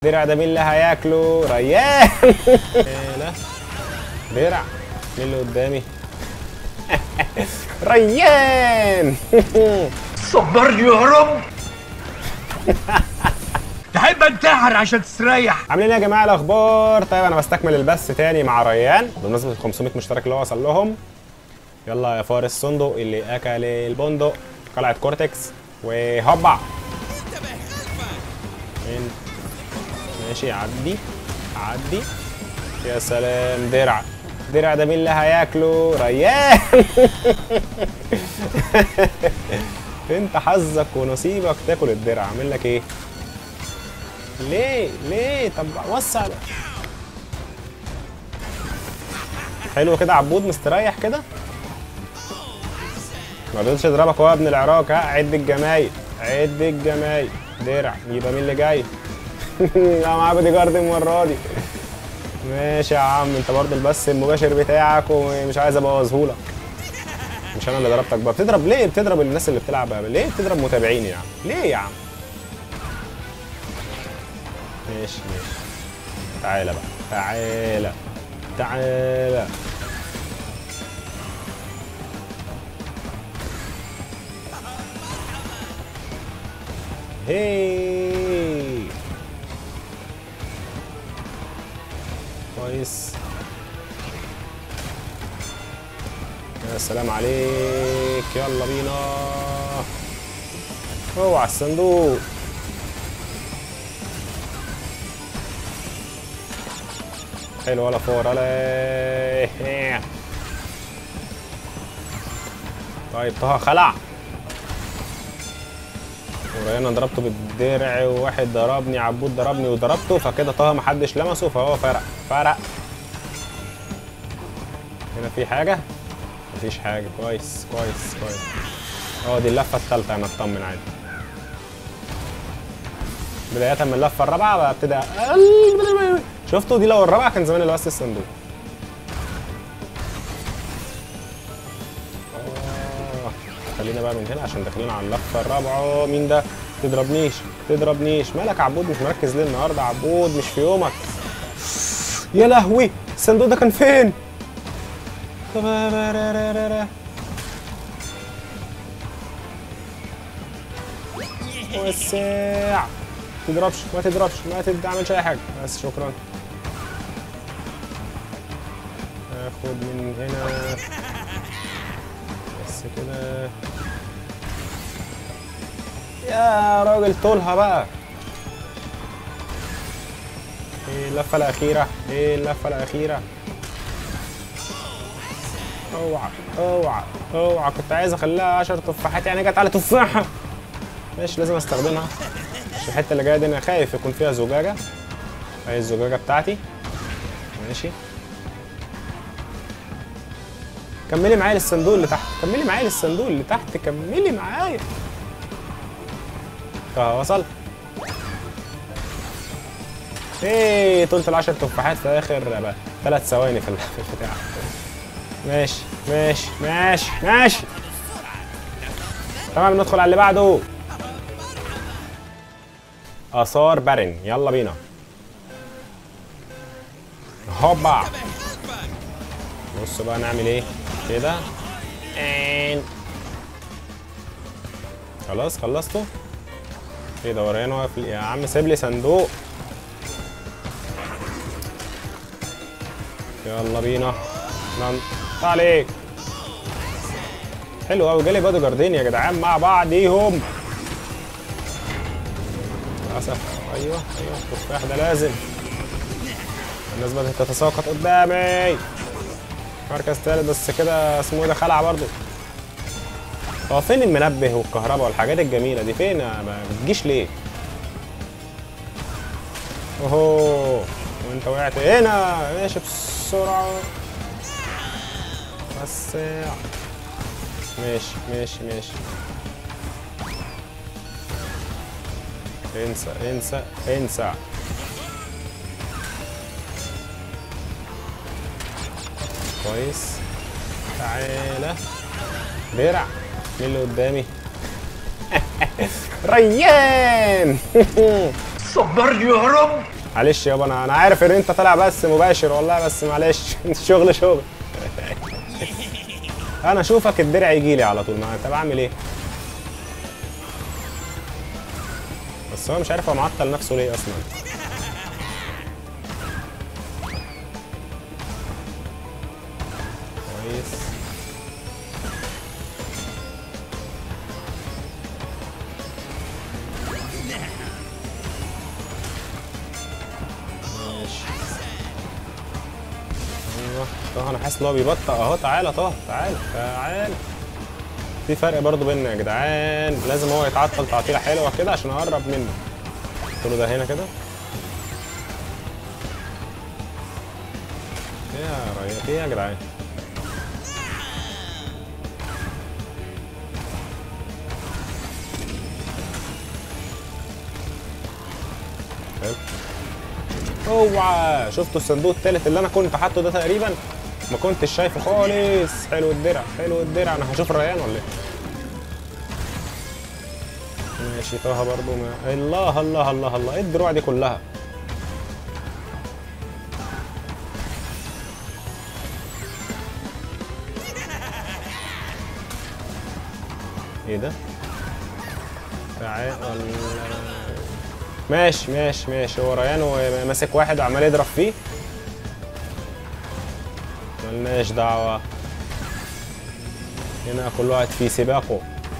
درع ده مين اللي هياكله ريان لا درع مين اللي قدامي ريان صبرني يا رب تحب انتحر عشان تستريح عاملين ايه يا جماعه الاخبار طيب انا بستكمل البث تاني مع ريان بمناسبه ال 500 مشترك اللي هو وصل لهم يلا يا فارس صندوق اللي اكل البندق قلعه كورتكس وهبع مين ماشي عدي عدي يا سلام درع درع ده مين اللي هياكله ريان انت حظك ونصيبك تاكل الدرع اعمل لك ايه ليه ليه طب وسع حلو كده عبود مستريح كده ما رضيتش تضربك هو يا ابن العراق ها عد الجمايل عد الجمايل درع يبقى مين اللي جاي لا معاه بودي جارد المره دي ماشي يا عم انت برضه البث المباشر بتاعك ومش عايز ابوظهولك مش انا اللي ضربتك بقى بتضرب ليه بتضرب الناس اللي بتلعب ليه بتضرب متابعيني يا عم ليه يا عم ماشي ماشي تعالى بقى تعالى تعالى هي كويس يا سلام عليك يلا بينا اوعى الصندوق حلو ولا فور ولا طيب طه خلع وريانا ضربته بالدرع وواحد ضربني عبود ضربني وضربته فكده طه محدش لمسه فهو فرق فرق هنا في حاجة مفيش حاجة كويس كويس كويس اه دي اللفة التالتة انا اطمن عادي بداية من اللفة الرابعة بقى ابتدى شفتوا دي لو الرابعة كان زمان لبست الصندوق آه. خلينا بقى من هنا عشان داخلين على اللفة الرابعة مين ده؟ تضربنيش تضربنيش مالك عبود مش مركز ليه النهارده عبود مش في يومك يا لهوي الصندوق ده كان فين؟ وسع تضربش ما تضربش ما تعملش اي حاجه بس شكرا اخد من هنا بس كده يا راجل طولها بقى ايه اللفه الاخيره ايه اللفه الاخيره اوعى اوعى اوعى كنت عايز اخليها 10 تفاحات يعني جت على تفاحه ماشي لازم استخدمها عشان الحته اللي جايه دي انا خايف يكون فيها زجاجه اهي الزجاجه بتاعتي ماشي كملي معايا للصندوق اللي تحت كملي معايا للصندوق اللي تحت كملي معايا اه وصل ايه طولت العشر تفاحات في اخر ثلاث ثواني في البتاع ماشي ماشي ماشي ماشي تمام ندخل على اللي بعده اثار بارن يلا بينا هوبا بص بقى نعمل ايه كده خلاص خلصتوا ايه ده وريان واقف يا عم سيب لي صندوق يلا بينا ننط عليك حلو قوي جالي بادي جاردين يا جدعان مع بعضيهم للاسف ايوه ايوه التفاح ده لازم الناس بدات تتساقط قدامي مركز تالت بس كده اسمه ده خلع برضه هو فين المنبه والكهرباء والحاجات الجميله دي فين ما بتجيش ليه اوهو وانت وقعت هنا ماشي بسرعه بس ماشي ماشي ماشي انسى انسى انسى كويس تعالى درع مين اللي قدامي ريان صبرني يا رب معلش يابا انا انا عارف ان انت طالع بس مباشر والله بس معلش الشغل شغل انا اشوفك الدرع يجي لي على طول ما انت بعمل ايه بس هو مش عارف هو معطل نفسه ليه اصلا كويس ماشي ايوه طه انا حاسس ان هو بيبطأ اهو تعالى طه تعالى تعالى في فرق برضو بيننا يا جدعان لازم هو يتعطل تعطيله حلوه كده عشان اقرب منه قلت له ده هنا كده ايه يا ريا ايه يا جدعان حلو اوعى شفتوا الصندوق التالت اللي انا كنت حاطه ده تقريبا ما كنتش شايفه خالص حلو الدرع حلو الدرع انا هشوف الريان ولا ايه ماشي طه برضو ما الله الله الله الله ايه الدروع دي كلها ايه ده تعال ماشي ماشي ماشي هو ريان وماسك واحد وعمال يضرب فيه ملناش دعوة هنا كل واحد في سباقه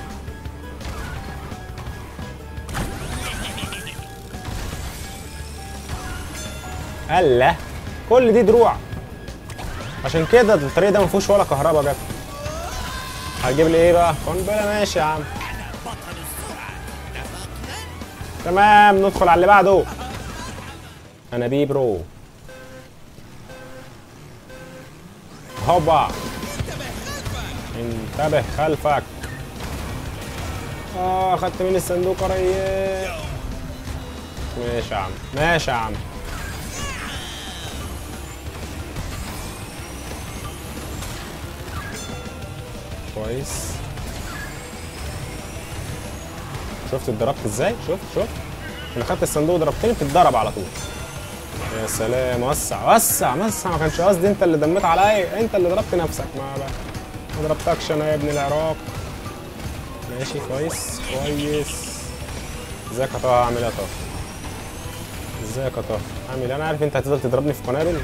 الله كل دي دروع عشان كده الطريق ده ما فيهوش ولا كهرباء جت هتجيب لي ايه بقى قنبله ماشي يا عم تمام ندخل على اللي بعده انا بي برو هوبا انتبه خلفك اه خدت من الصندوق قريب ماشي يا عم ماشي يا عم كويس شفت اتضربت ازاي شفت شفت انا خدت الصندوق ضربتني بتتضرب على طول يا سلام وسع وسع وسع ما كانش قصدي انت اللي دميت عليا انت اللي ضربت نفسك ما ما ضربتكش انا يا ابن العراق ماشي كويس كويس ازيك يا طه عامل ايه يا طه ازيك يا طه عامل ايه انا عارف انت هتفضل تضربني في قنابل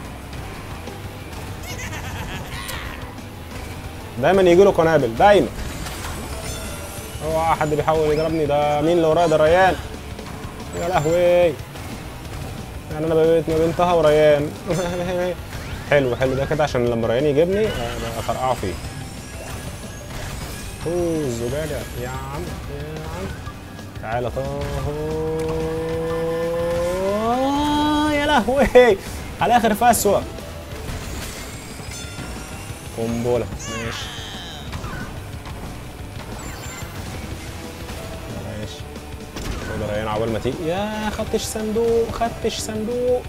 دايما يجي له قنابل دايما اوعى حد بيحاول يضربني ده مين اللي ورايا ده ريان يا لهوي يعني انا بقيت ما بين طه وريان حلو حلو ده كده عشان لما ريان يجيبني افرقعه فيه اوه الزجاجة يا عم يا عم تعالى طه يا لهوي على اخر فسوة قنبلة ماشي ماشي خد ريان عقبال ما تيجي يا خدتش صندوق خدتش صندوق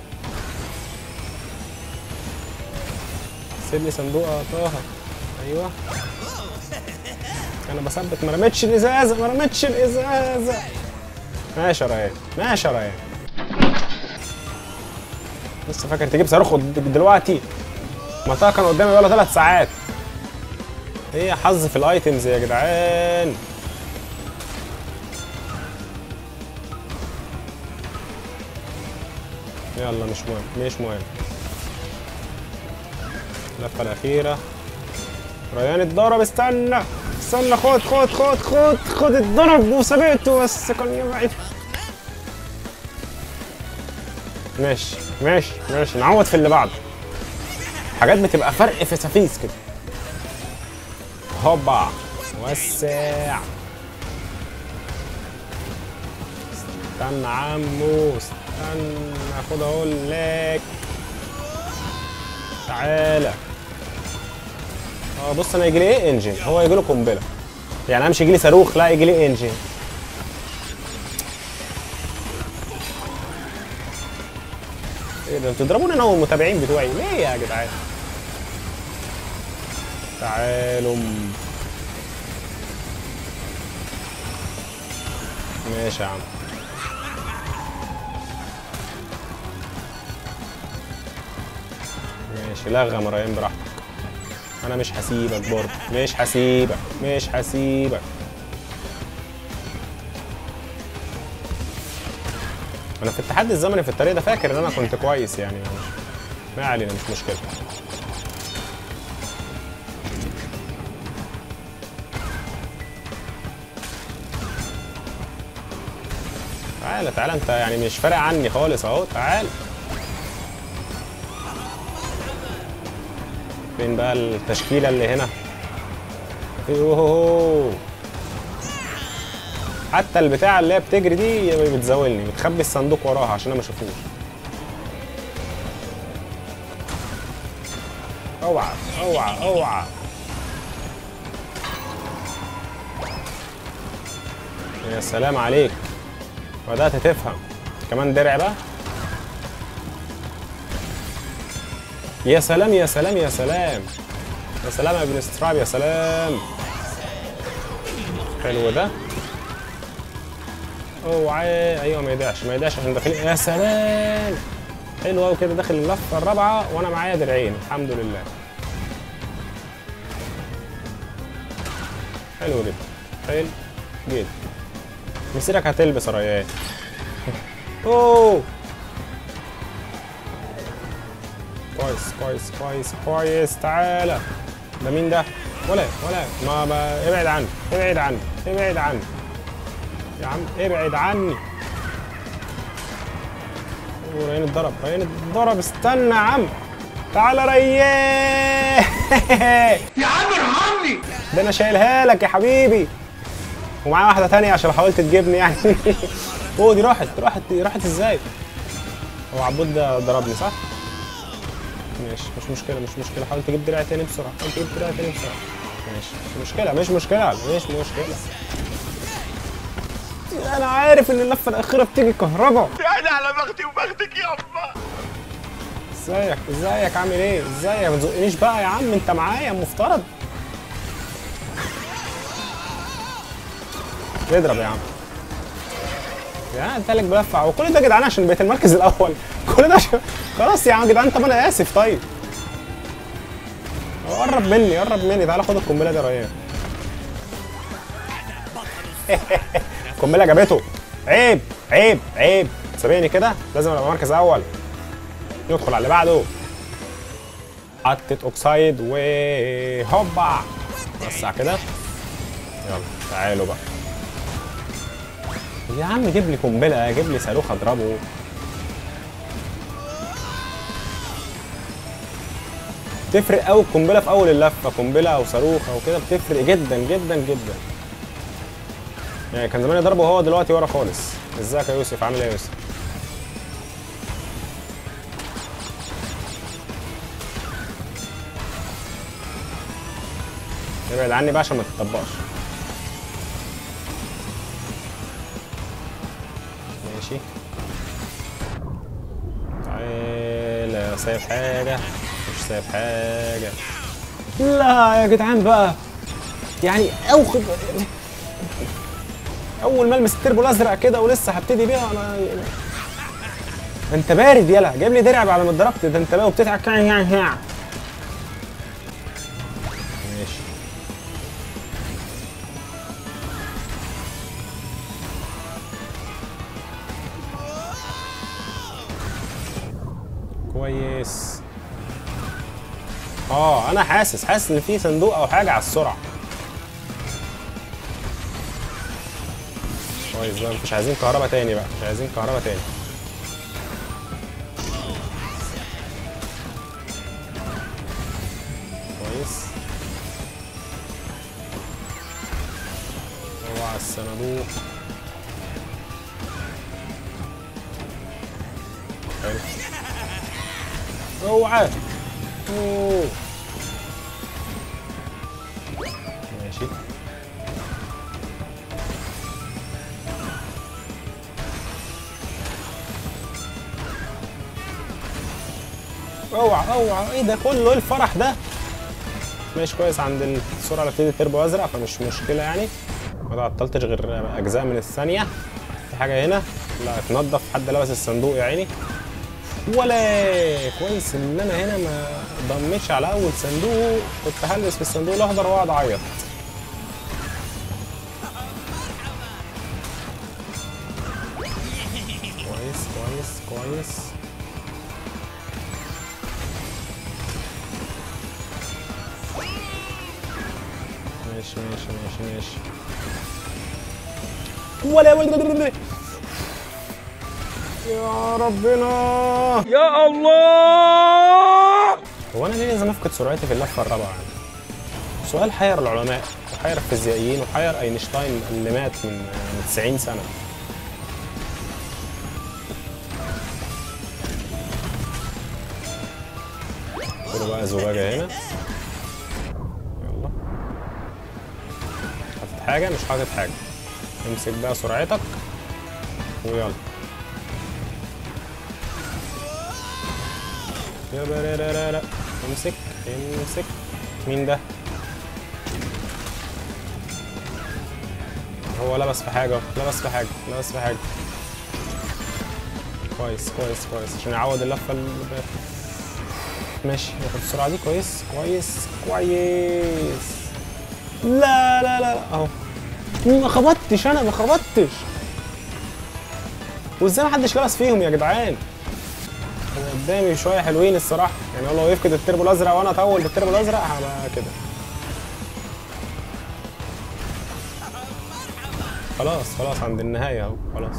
سيب لي صندوق يا طه ايوه انا بثبت ما رميتش الازازه ما رميتش الازازه ماشي يا ريان ماشي يا ريان لسه فاكر تجيب صاروخ دلوقتي ما طه كان قدامي بقاله ثلاث ساعات ايه حظ في الايتمز يا جدعان يلا مش مهم مش مهم اللفه الاخيره ريان اتضرب استنى استنى خد خد خد خد خد الضرب وسبقته بس كان يبعد ماشي ماشي ماشي نعوض في اللي بعده حاجات بتبقى فرق في سفيس كده هوبا وسع استنى عمو استنى خد اقول لك تعالى اه بص انا يجي لي ايه انجن هو يجي له قنبله يعني انا مش يجي لي صاروخ لا يجي لي انجن ايه ده انتوا تضربوني انا والمتابعين بتوعي ليه يا جدعان تعالوا ماشي يا عم ماشي لغم ريان براحتك انا مش هسيبك برضه مش هسيبك مش هسيبك انا في التحدي الزمني في الطريق ده فاكر ان انا كنت كويس يعني ما علينا مش مشكله تعالى تعالى انت يعني مش فارق عني خالص اهو تعالى فين بقى التشكيله اللي هنا يوهو حتى البتاعه اللي هي بتجري دي بتزاولني بتخبي الصندوق وراها عشان انا ما اشوفوش اوعى اوعى اوعى يا سلام عليك بدأت تفهم كمان درع بقى يا سلام يا سلام يا سلام يا سلام يا ابن ستراب يا سلام حلو ده اوعى ايوه ما يدعش ما يدعش عشان داخلين يا سلام حلو قوي كده داخل اللفه الرابعه وانا معايا درعين الحمد لله حلو جدا حلو جدا مسيرك هتلبس يا ريان اوه كويس كويس كويس كويس تعالى ده مين ده؟ ولا ولا ما, ما ابعد عني ابعد عني ابعد عني يا عم ابعد عني أوه، ريان اتضرب ريان اتضرب استنى يا عم تعالى ريان يا عم ارحمني ده انا شايلها لك يا حبيبي ومعايا واحده تانية عشان حاولت تجيبني يعني اوه دي راحت راحت راحت ازاي هو عبود ده ضربني صح ماشي مش مشكله مش مشكله حاول تجيب دراع تاني بسرعه حاول تجيب دراع تاني بسرعه ماشي مش مشكله مش مشكله مش مشكله انا عارف ان اللفه الاخيره بتيجي كهرباء يعني على بختي وبختك يا أما ازيك ازيك عامل ايه ازيك ما تزقنيش بقى يا عم انت معايا مفترض اضرب يا عم يا انت لك بلفع وكل ده يا جدعان عشان بقيت المركز الاول كل ده عشان خلاص يا عم يا جدعان طب انا اسف طيب هو قرب مني قرب مني تعالى خد القنبله دي يا ريان القنبله جابته عيب عيب عيب سابقني كده لازم ابقى مركز اول ندخل على اللي بعده حطت اوكسايد وهوبا وسع كده يلا تعالوا بقى يا عم جيب لي قنبله جيب لي صاروخ اضربه تفرق قوي القنبله في اول اللفه قنبله او صاروخ او كده بتفرق جدا جدا جدا يعني كان زمان ضربه وهو دلوقتي ورا خالص ازيك يا يوسف عامل ايه يا يوسف ابعد عني بقى عشان ما تتطبقش ماشي تعالى سايب حاجة مش سايب حاجة لا يا جدعان بقى يعني اوخد اول ما المس التربو الازرق كده ولسه هبتدي بيها انا انت بارد يلا جايب لي درع بعد ما اتضربت ده انت بقى وبتتعب كان يعني يعني ماشي كويس اه انا حاسس حاسس ان في صندوق او حاجه على السرعه كويس بقى مش عايزين كهرباء تاني بقى مش عايزين كهرباء تاني كويس اوعى الصنادوق حلو اوعى اوه ماشي اوعى اوعى ايه ده كله ايه الفرح ده ماشي كويس عند السرعه اللي بتدي تربو ازرق فمش مشكله يعني ما تعطلتش غير اجزاء من الثانيه في حاجه هنا لا اتنضف حد لبس الصندوق يا عيني ولا كويس ان انا هنا ما ضمتش على اول صندوق كنت هلبس في الصندوق الاخضر واقعد اعيط كويس كويس كويس ماشي ماشي ماشي ماشي ولا ولا يا ربنا يا الله هو انا ليه لازم افقد سرعتي في اللفه الرابعه سؤال حير العلماء وحير الفيزيائيين وحير اينشتاين اللي مات من من 90 سنه خدوا بقى زجاجه هنا يلا حاطط حاجه مش حاطط حاجه امسك بقى سرعتك ويلا يا لا لا لا لا امسك امسك مين ده؟ هو لبس في حاجة لبس في حاجة لبس في حاجة كويس كويس كويس عشان يعوض اللفة اللي فاتت ماشي ياخد السرعة دي كويس كويس كويس لا لا لا اهو ما خبطتش انا ما خبطتش وازاي ما حدش لبس فيهم يا جدعان هو قدامي شويه حلوين الصراحه يعني هو لو يفقد التربو الازرق وانا اطول بالتربو الازرق هبقى كده خلاص خلاص عند النهايه اهو خلاص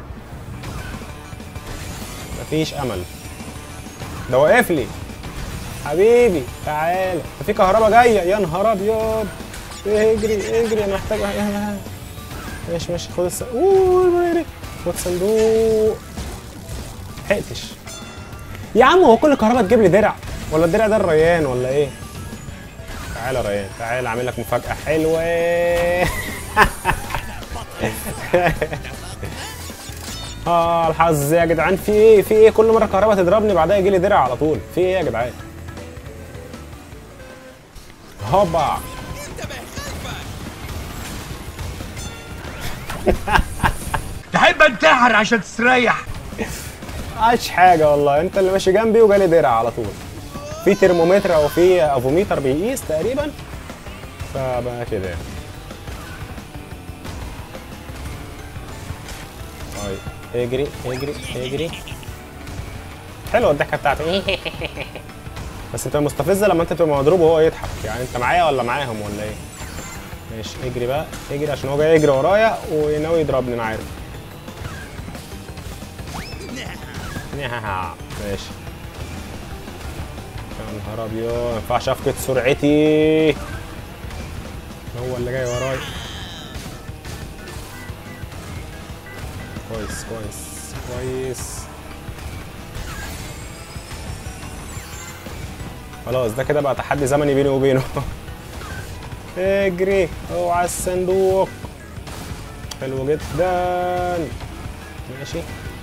مفيش امل ده واقف لي حبيبي تعالى ده في كهرباء جايه يا نهار ابيض اجري اجري انا محتاج ماشي ماشي خد الس... اوه خد صندوق لحقتش يا عم هو كل كهرباء تجيب لي درع ولا الدرع ده الريان ولا ايه تعالى يا ريان تعالى اعمل لك مفاجاه حلوه اه الحظ يا جدعان في ايه في ايه كل مره كهرباء تضربني بعدها يجي لي درع على طول في ايه يا جدعان هوبا تحب انتحر عشان تستريح عاش حاجه والله انت اللي ماشي جنبي وجالي درع على طول في ترمومتر او في افوميتر بيقيس تقريبا فبقى كده يعني طيب اجري اجري اجري حلوه الضحكه بتاعتك بس انت مستفزه لما انت تبقى مضروب وهو يضحك يعني انت معايا ولا معاهم ولا ايه ماشي اجري بقى اجري عشان هو جاي يجري ورايا وناوي يضربني انا عارف ماشي يا نهار ابيض ما ينفعش افقد سرعتي هو اللي جاي ورايا كويس كويس كويس خلاص ده كده بقى تحدي زمني بيني وبينه اجري اوعى الصندوق حلو جدا ماشي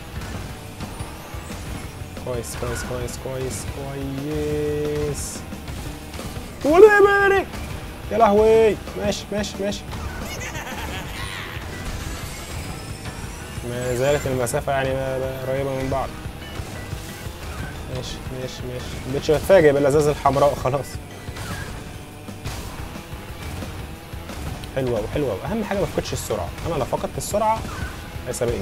كويس كويس كويس كويس كويس ولا بارك يا لهوي ماشي ماشي ماشي ما زالت المسافة يعني قريبة من بعض ماشي ماشي ماشي مبقتش بتفاجئ بالازاز الحمراء خلاص حلوة وحلوة وأهم حاجة ما تفقدش السرعة أنا لو فقدت السرعة هيسابقني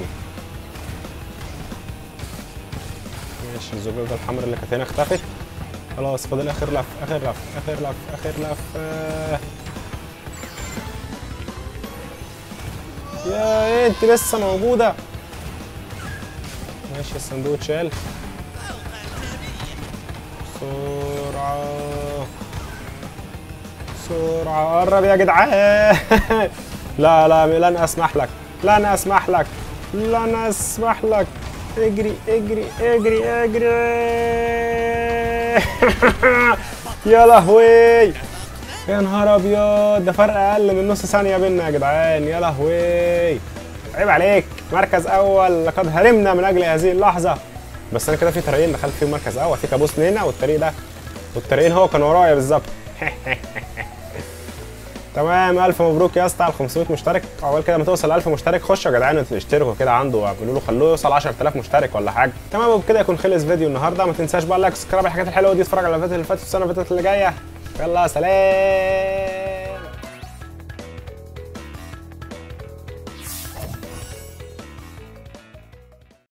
ماشي الزجاجة الحمراء اللي كانت هنا اختفت خلاص فاضل آخر لف آخر لف آخر لف آخر لف آه. يا ايه انت لسه موجودة ماشي الصندوق اتشال بسرعة بسرعة قرب يا جدعان لا لا لن اسمح لك لن اسمح لك لن اسمح لك اجري اجري اجري اجري يا لهوي يا نهار ابيض ده فرق اقل من نص ثانيه بينا يا جدعان يا لهوي عيب عليك مركز اول لقد هرمنا من اجل هذه اللحظه بس انا كده في طريقين دخلت فيهم مركز اول في كابوس هنا والطريق ده والطريقين هو كان ورايا بالظبط تمام الف مبروك يا اسطى على 500 مشترك اول كده ما توصل 1000 مشترك خشوا يا جدعان اشتركوا كده عنده واعملوا له خلوه يوصل 10000 مشترك ولا حاجه تمام وبكده يكون خلص فيديو النهارده ما تنساش بقى لايك سبسكرايب الحاجات الحلوه دي اتفرج على الفيديو اللي فات والسنه اللي فاتت اللي جايه يلا سلام